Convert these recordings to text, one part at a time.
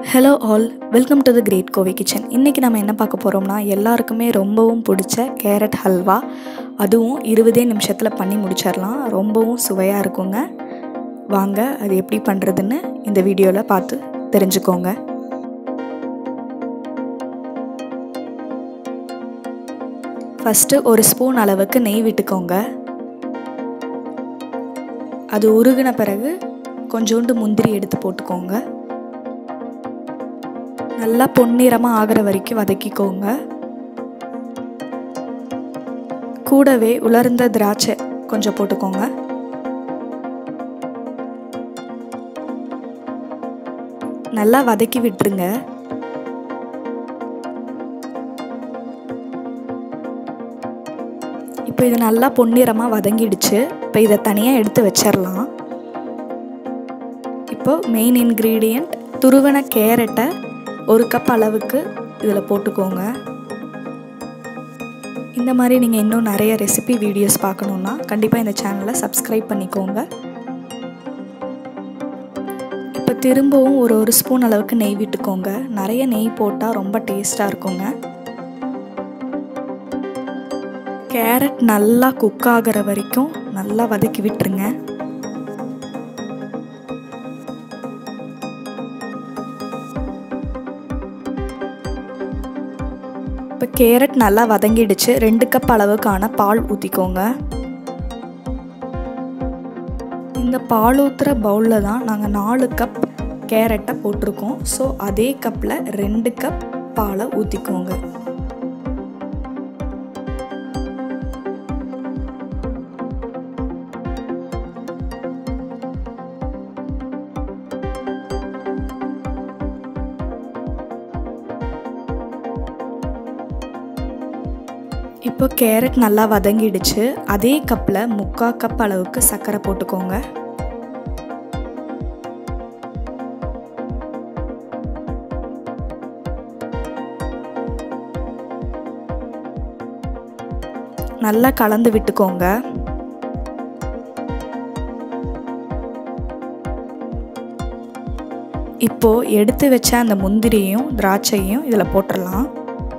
hello all welcome to the great Kovai kitchen இன்றைக்கி நம்ம என்ன பார்க்க போகிறோம்னா எல்லாருக்குமே ரொம்பவும் பிடிச்ச கேரட் ஹல்வா அதுவும் இருபதே நிமிஷத்தில் பண்ணி முடிச்சிடலாம் ரொம்பவும் சுவையாக இருக்குங்க வாங்க அது எப்படி பண்ணுறதுன்னு இந்த வீடியோவில் பார்த்து தெரிஞ்சுக்கோங்க ஃபஸ்ட்டு ஒரு ஸ்பூன் அளவுக்கு நெய் விட்டுக்கோங்க அது உருகின பிறகு கொஞ்சோண்டு முந்திரி எடுத்து போட்டுக்கோங்க நல்லா பொன்னிறமாக ஆகிற வரைக்கும் வதக்கிக்கோங்க கூடவே உலர்ந்த திராட்சை கொஞ்சம் போட்டுக்கோங்க நல்லா வதக்கி விட்டுருங்க இப்போ இது நல்லா பொன்னிறமாக வதங்கிடுச்சு இப்போ இதை தனியாக எடுத்து வச்சிடலாம் இப்போ மெயின் இன்க்ரீடியண்ட் துருவன கேரட்டை ஒரு கப் அளவுக்கு இதில் போட்டுக்கோங்க இந்த மாதிரி நீங்கள் இன்னும் நிறைய ரெசிபி வீடியோஸ் பார்க்கணுன்னா கண்டிப்பாக இந்த சேனலை சப்ஸ்கிரைப் பண்ணிக்கோங்க இப்போ திரும்பவும் ஒரு ஒரு ஸ்பூன் அளவுக்கு நெய் விட்டுக்கோங்க நிறைய நெய் போட்டால் ரொம்ப டேஸ்ட்டாக இருக்குங்க கேரட் நல்லா குக் ஆகிற வரைக்கும் நல்லா வதக்கி விட்டுருங்க இப்போ கேரட் நல்லா வதங்கிடுச்சு ரெண்டு கப் அளவுக்கான பால் ஊற்றிக்கோங்க இந்த பால் ஊற்றுற பவுலில் தான் நாங்கள் நாலு கப் கேரட்டை போட்டிருக்கோம் ஸோ அதே கப்பில் ரெண்டு கப் பாலை ஊற்றிக்கோங்க இப்போ கேரட் நல்லா வதங்கிடுச்சு அதே கப்பில் முக்கால் கப் அளவுக்கு சர்க்கரை போட்டுக்கோங்க நல்லா கலந்து விட்டுக்கோங்க இப்போ எடுத்து வச்ச அந்த முந்திரியும் திராட்சையும் இதில் போட்டுடலாம்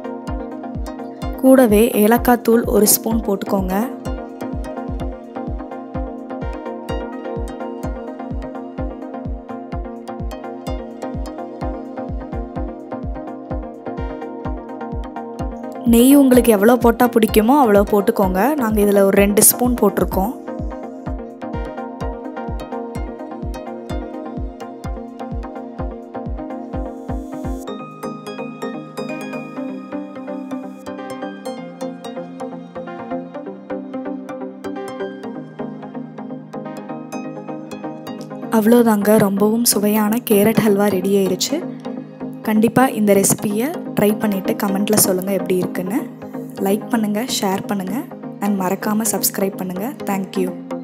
கூடவே ஏலக்காய் தூள் ஒரு ஸ்பூன் போட்டுக்கோங்க நெய் உங்களுக்கு எவ்வளோ போட்டால் பிடிக்குமோ அவ்வளோ போட்டுக்கோங்க நாங்கள் இதில் ஒரு ரெண்டு ஸ்பூன் போட்டிருக்கோம் அவ்வளோதாங்க ரொம்பவும் சுவையான கேரட் ஹல்வா ரெடி ஆயிருச்சு கண்டிப்பாக இந்த ரெசிபியை ட்ரை பண்ணிவிட்டு கமெண்ட்டில் சொல்லுங்கள் எப்படி இருக்குன்னு லைக் பண்ணுங்கள் ஷேர் பண்ணுங்கள் அண்ட் மறக்காமல் சப்ஸ்கிரைப் பண்ணுங்கள் தேங்க்யூ